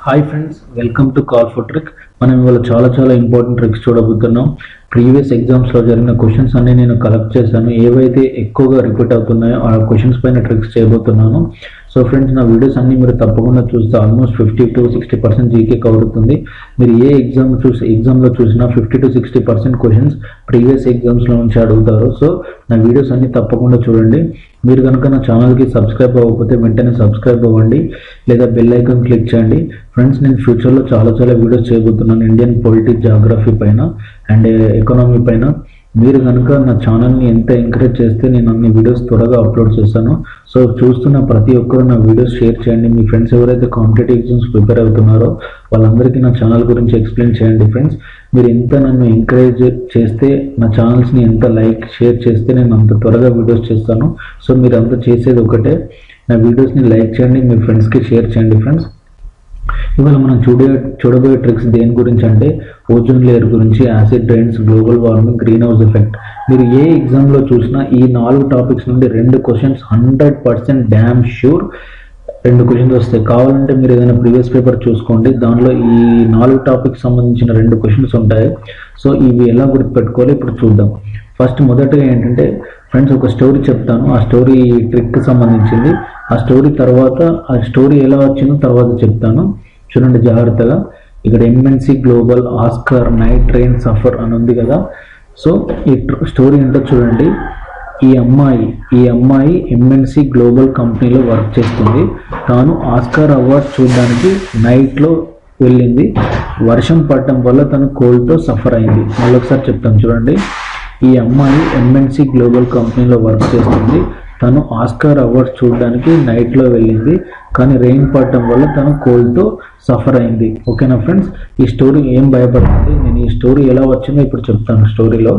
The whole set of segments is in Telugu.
hi friends welcome to call for trick మనం ఇవాళ చాలా చాలా ఇంపార్టెంట్ ట్రిక్స్ చూడబోతున్నాం ప్రీవియస్ ఎగ్జామ్స్లో జరిగిన క్వశ్చన్స్ అన్ని నేను కలెక్ట్ చేశాను ఏవైతే ఎక్కువగా రిపీట్ అవుతున్నాయో ఆ క్వశ్చన్స్ పైన ట్రిక్స్ చేయబోతున్నాను సో ఫ్రెండ్స్ నా వీడియోస్ అన్ని మీరు తప్పకుండా చూస్తే almost fifty to sixty percent GK cover అవుతుంది మీరు ఏ ఎగ్జామ్ చూసి ఎగ్జామ్లో చూసినా fifty to sixty percent questions previous ఎగ్జామ్స్లో నుంచి అడుగుతారు సో నా వీడియోస్ అన్ని తప్పకుండా చూడండి మీరు కనుక నా ఛానల్కి సబ్స్క్రైబ్ అవ్వకపోతే వెంటనే సబ్స్క్రైబ్ అవ్వండి లేదా బెల్ ఐకాన్ క్లిక్ చేయండి ఫ్రెండ్స్ నేను ఫ్యూచర్లో చాలా చాలా వీడియోస్ చేయబోతున్నాను ఇండియన్ పొలిటిక్స్ జాగ్రఫీ పైన అండ్ ఎకనామీ పైన మీరు కనుక నా ఛానల్ని ఎంత ఎంకరేజ్ చేస్తే నేను అన్ని వీడియోస్ త్వరగా అప్లోడ్ చేస్తాను సో చూస్తున్న ప్రతి ఒక్కరు నా వీడియోస్ షేర్ చేయండి మీ ఫ్రెండ్స్ ఎవరైతే కాంపిటేటివ్ ఎగ్జామ్స్ ప్రిపేర్ అవుతున్నారో వాళ్ళందరికీ నా ఛానల్ గురించి ఎక్స్ప్లెయిన్ చేయండి ఫ్రెండ్స్ మీరు ఎంత నన్ను ఎంకరేజ్ చేస్తే నా ఛానల్స్ని ఎంత లైక్ షేర్ చేస్తే నేను అంత త్వరగా వీడియోస్ చేస్తాను సో మీరు అంత చేసేది ఒకటే నా వీడియోస్ని లైక్ చేయండి మీ ఫ్రెండ్స్కి షేర్ చేయండి ఫ్రెండ్స్ ఇవాళ మనం చూడే చూడబోయే ట్రిక్స్ దేని గురించి అంటే ఓజోన్ లేయర్ గురించి acid rains global warming greenhouse effect మీరు ఏ ఎగ్జామ్లో చూసినా ఈ నాలుగు టాపిక్స్ నుండి రెండు questions hundred percent damn sure రెండు క్వశ్చన్స్ వస్తాయి కావాలంటే మీరు ఏదైనా ప్రీవియస్ పేపర్ చూసుకోండి దానిలో ఈ నాలుగు టాపిక్స్ సంబంధించిన రెండు క్వశ్చన్స్ ఉంటాయి సో ఇవి ఎలా గుర్తుపెట్టుకోవాలి ఇప్పుడు చూద్దాం ఫస్ట్ మొదటగా ఏంటంటే ఫ్రెండ్స్ ఒక స్టోరీ చెప్తాను ఆ స్టోరీ ట్రిక్ సంబంధించింది ఆ స్టోరీ తర్వాత ఆ స్టోరీ ఎలా వచ్చిందో తర్వాత చెప్తాను చూడండి జాగ్రత్తగా ఇక్కడ MNC global Oscar night train సఫర్ అని ఉంది కదా సో ఈ స్టోరీ ఏంటో చూడండి ఈ అమ్మాయి ఈ అమ్మాయి ఎంఎన్సి గ్లోబల్ కంపెనీలో వర్క్ చేస్తుంది తాను ఆస్కార్ అవార్డ్ చూడడానికి నైట్లో వెళ్ళింది వర్షం పడటం వల్ల తను కోల్డ్తో సఫర్ అయింది మళ్ళీ ఒకసారి చెప్తాను చూడండి ఈ అమ్మాయి ఎంఎన్సి గ్లోబల్ కంపెనీలో వర్క్ చేస్తుంది తను ఆస్కార్ అవార్డ్స్ చూడడానికి నైట్లో వెళ్ళింది కానీ రెయిన్ పడటం వల్ల తను కోల్డ్తో సఫర్ అయింది ఓకేనా ఫ్రెండ్స్ ఈ స్టోరీ ఏం భయపడుతుంది నేను ఈ స్టోరీ ఎలా వచ్చిందో ఇప్పుడు చెప్తాను స్టోరీలో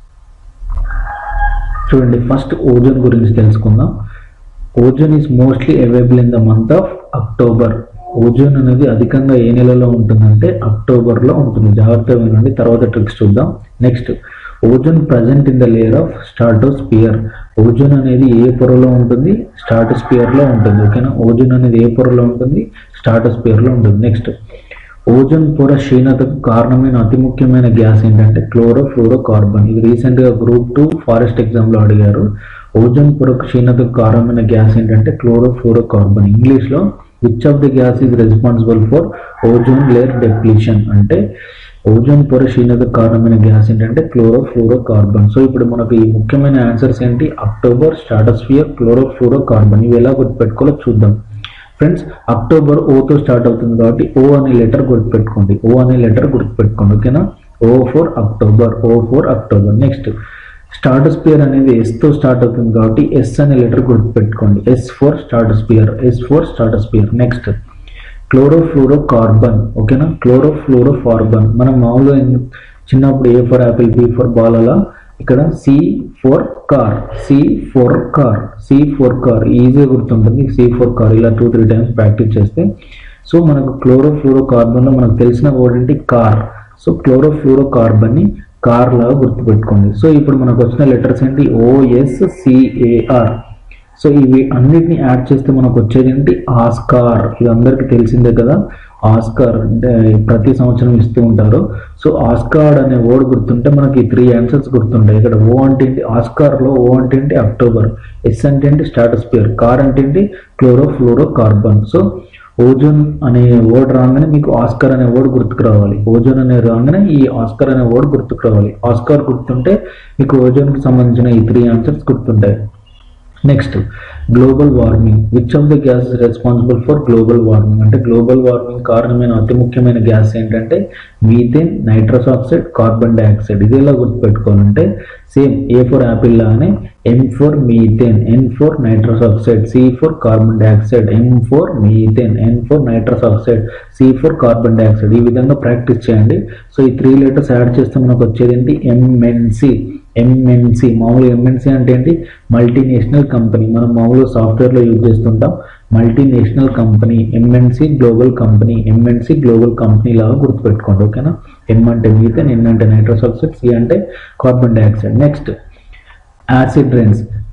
చూడండి ఫస్ట్ ఓజోన్ గురించి తెలుసుకుందాం ozone is mostly available in the month of October ozone అనేది అధికంగా ఏ నెలలో ఉంటుందంటే అక్టోబర్లో ఉంటుంది జాగ్రత్తగా వినండి తర్వాత ట్రిక్స్ చూద్దాం next ozone present in the layer of stratosphere ozone అనేది ఏ పొరలో ఉంటుంది స్టార్టోస్పియర్లో ఉంటుంది ఓకేనా ఓజోన్ అనేది ఏ పొరలో ఉంటుంది స్టార్టోస్పియర్లో ఉంటుంది నెక్స్ట్ ఓజోన్ పొర క్షీణతకు కారణమైన అతి ముఖ్యమైన గ్యాస్ ఏంటంటే క్లోరో ఫ్లోరో కార్బన్ ఇది రీసెంట్గా గ్రూప్ టూ ఫారెస్ట్ ఎగ్జామ్లో అడిగారు ఓజోన్ పొర క్షీణతకు కారణమైన గ్యాస్ ఏంటంటే క్లోరో ఫ్లోరో కార్బన్ ఇంగ్లీష్లో which of the gas is responsible for ozone layer depletion అంటే ఓజోన్ పొర క్షీణతకు కారణమైన గ్యాస్ ఏంటంటే క్లోరో ఫ్లోరో కార్బన్ సో ఇప్పుడు మనకు ఈ ముఖ్యమైన ఆన్సర్స్ ఏంటి October stratosphere chlorofluorocarbon ఇవి ఎలా గుర్తుపెట్టుకోవాలో చూద్దాం ఫ్రెండ్స్ అక్టోబర్ ఓతో స్టార్ట్ అవుతుంది కాబట్టి ఓ అనే లెటర్ గుర్తుపెట్టుకోండి ఓ అనే లెటర్ గుర్తుపెట్టుకోండి ఓకేనా O for October O for October next stratosphere అనేది ఎస్తో స్టార్ట్ అవుతుంది కాబట్టి ఎస్ అనే లెటర్ గుర్తుపెట్టుకోండి S for stratosphere S for stratosphere next chlorofluorocarbon ఓకేనా క్లోరోఫ్లోరో కార్బన్ మనం మామూలుగా చిన్నప్పుడు A for apple B for ball అలా ఇక్కడ C for car C for car C for car ఈజీగా గుర్తుంటుంది సి ఫోర్ కార్ ఇలా టూ త్రీ టైమ్స్ ప్రాక్టీస్ చేస్తే సో మనకు క్లోరోఫ్లోరో కార్బన్లో మనకు తెలిసిన వర్డ్ ఏంటి కార్ సో క్లోరోఫ్లోరో కార్బన్ని కార్ లాగా గుర్తుపెట్టుకోండి సో ఇప్పుడు మనకు వచ్చిన లెటర్స్ ఏంటి ఓఎస్ సిఏఆర్ సో ఇవి అన్నిటిని యాడ్ చేస్తే మనకు వచ్చేది ఏంటి ఆస్కార్ ఇది అందరికీ తెలిసిందే కదా ఆస్కార్ అంటే ప్రతి సంవత్సరం ఇస్తూ ఉంటారు సో ఆస్కార్ అనే వర్డ్ గుర్తుంటే మనకి త్రీ ఆన్సర్స్ గుర్తుంటాయి ఇక్కడ ఓ అంటే ఏంటి ఆస్కార్లో ఓ అంటే ఏంటి అక్టోబర్ ఎస్ అంటే ఏంటి స్టాటస్పియర్ కార్ అంటే ఏంటి chlorofluorocarbon so ozone అనే వర్డ్ రాగానే మీకు ఆస్కర్ అనే వర్డ్ గుర్తుకు రావాలి ఓజోన్ అనే రాగానే ఈ ఆస్కర్ అనే వర్డ్ గుర్తుకు రావాలి ఆస్కార్ గుర్తుంటే మీకు ఓజోన్కి సంబంధించిన ఈ త్రీ ఆన్సర్స్ గుర్తుంటాయి next global warming which of the gas responsible for global warming అంటే గ్లోబల్ వార్మింగ్ కారణమైన అతి ముఖ్యమైన గ్యాస్ ఏంటంటే methane nitrous oxide carbon dioxide ఇది ఎలా గుర్తుపెట్టుకోవాలంటే సేమ్ ఏ ఫోర్ యాపిల్ లాగానే M for methane N for nitrous oxide C for carbon dioxide M for methane N for nitrous oxide C for carbon dioxide ఈ విధంగా ప్రాక్టీస్ చేయండి సో ఈ త్రీ లెటర్స్ యాడ్ చేస్తే మనకు వచ్చేది ఏంటి ఎంఎన్సి ఎంఎన్సి మామూలుగా ఎంఎన్సి అంటే ఏంటి మల్టీనేషనల్ కంపెనీ మనం మామూలుగా సాఫ్ట్వేర్లో యూజ్ చేస్తుంటాం multinational company MNC global company MNC global company లాగా గుర్తుపెట్టుకోండి ఓకేనా ఎం అంటే మీథేన్ ఎన్ అంటే నైట్రస్ ఆక్సైడ్ సి అంటే carbon dioxide next acid rains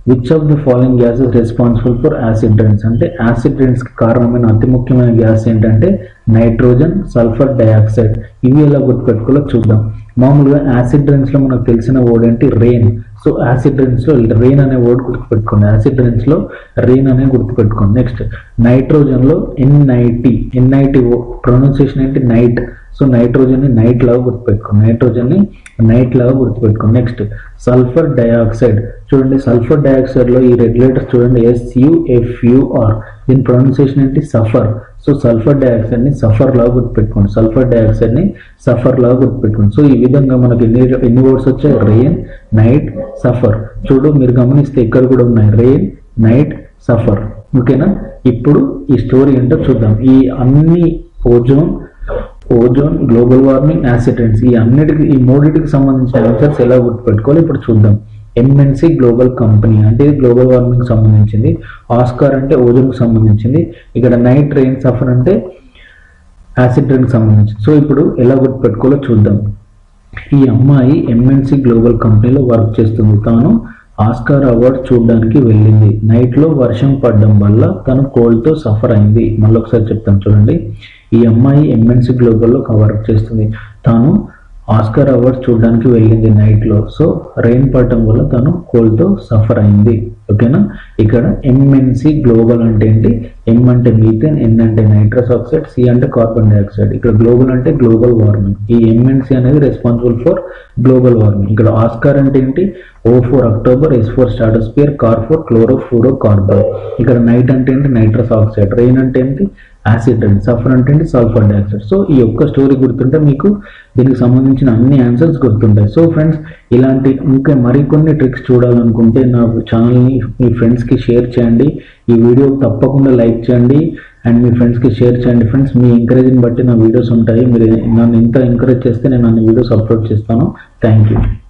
which of the following gas is responsible for acid rains అంటే యాసిడ్ రైన్స్ కి కారణమైన అతి ముఖ్యమైన గ్యాస్ ఏంటంటే నైట్రోజన్ సల్ఫర్ డయాక్సైడ్ ఇవి ఎలా గుర్తుపెట్టుకోవాలో చూద్దాం మామూలుగా యాసిడ్ రైన్స్ లో మనకు తెలిసిన వర్డ్ ఏంటి రెయిన్ సో యాసిడ్ రైన్స్ లో రెయిన్ అనే వర్డ్ గుర్తుపెట్టుకోండి యాసిడ్ రైన్స్ లో రెయిన్ అనే గుర్తుపెట్టుకోండి నెక్స్ట్ నైట్రోజన్ లో ఎన్ఐటి ఎన్ఐటి ప్రొనౌన్సియేషన్ ఏంటి నైట్ సో నైట్రోజన్ ని నైట్ లాగా గుర్తుపెట్టుకోండి నైట్రోజన్ ని నైట్ లాగా గుర్తుపెట్టుకోండి నెక్స్ట్ సల్ఫర్ డయాక్సైడ్ చూడండి సల్ఫర్ డయాక్సైడ్ లో ఈ రెగ్యులేటర్స్ చూడండి ఎస్యుఎఫ్యుఆర్ దీని ప్రొనౌన్సియేషన్ ఏంటి సఫర్ సో సల్ఫర్ డయాక్సైడ్ ని సఫర్ లాగా గుర్తుపెట్టుకోండి సల్ఫర్ డయాక్సైడ్ ని సఫర్ లాగా గుర్తుపెట్టుకోండి సో ఈ విధంగా మనకి ఎన్ని ఎన్ని వర్డ్స్ వచ్చాయి రెయిన్ నైట్ సఫర్ చూడు మీరు గమనిస్తే ఇక్కడ కూడా ఉన్నాయి రెయిన్ నైట్ సఫర్ ఓకేనా ఇప్పుడు ఈ స్టోరీ ఏంటో చూద్దాం ఈ అన్ని ozone ozone global warming acid rains ఈ అన్నిటికి ఈ మూడింటికి సంబంధించిన ఆన్సర్స్ ఎలా గుర్తుపెట్టుకోవాలి ఇప్పుడు చూద్దాం ఎంఎన్సి గ్లోబల్ కంపెనీ అంటే ఇది గ్లోబల్ వార్మింగ్ సంబంధించింది ఆస్కార్ అంటే ఓజోన్ కి సంబంధించింది ఇక్కడ నైట్ రెయిన్ సఫర్ అంటే యాసిడ్ రైన్ సంబంధించింది సో ఇప్పుడు ఎలా గుర్తుపెట్టుకోవాలో చూద్దాం ఈ అమ్మాయి ఎంఎన్సి గ్లోబల్ కంపెనీలో వర్క్ చేస్తుంది తాను ఆస్కార్ అవార్డ్ చూడడానికి వెళ్ళింది నైట్ లో వర్షం పడడం వల్ల తను కోల్డ్ తో సఫర్ అయింది మళ్ళీ ఒకసారి చెప్తాను చూడండి ఈ అమ్మాయి ఎంఎన్సి గ్లోబల్లో వర్క్ చేస్తుంది తాను ఆస్కార్ అవార్డ్ చూడడానికి వెళ్ళింది నైట్ లో సో రెయిన్ పడటం వల్ల తను కోల్డ్ తో సఫర్ అయింది ఓకేనా ఇక్కడ ఎంఎన్సి గ్లోబల్ అంటే ఏంటి ఎం అంటే మీథేన్ ఎన్ అంటే నైట్రస్ ఆక్సైడ్ సి అంటే కార్బన్ డైఆక్సైడ్ ఇక్కడ గ్లోబల్ అంటే గ్లోబల్ వార్మింగ్ ఈ ఎంఎన్సి అనేది రెస్పాన్సిబుల్ ఫర్ గ్లోబల్ వార్మింగ్ ఇక్కడ ఆస్కార్ అంటే ఏంటి O for October S for stratosphere car for chlorofluorocarbon ఇక్కడ నైట్ అంటే ఏంటి నైట్రస్ ఆక్సైడ్ రెయిన్ అంటే ఏంటి యాసిడ్ రైన్ సఫర్ అంటే ఏంటి సల్ఫర్ డైఆక్సైడ్ సో ఈ ఒక్క స్టోరీ గుర్తుంటే మీకు దీనికి సంబంధించిన అన్ని ఆన్సర్స్ గుర్తుంటాయి సో ఫ్రెండ్స్ ఇలాంటి ఇంకా మరికొన్ని ట్రిక్స్ చూడాలనుకుంటే నా ఛానల్ని మీ ఫ్రెండ్స్కి షేర్ చేయండి ఈ వీడియో తప్పకుండా లైక్ చేయండి అండ్ మీ ఫ్రెండ్స్కి షేర్ చేయండి ఫ్రెండ్స్ మీ ఎంకరేజ్ని బట్టి నా వీడియోస్ ఉంటాయి మీరు నన్ను ఎంత ఎంకరేజ్ చేస్తే నేను అన్ని వీడియోస్ అప్లోడ్ చేస్తాను థ్యాంక్ యూ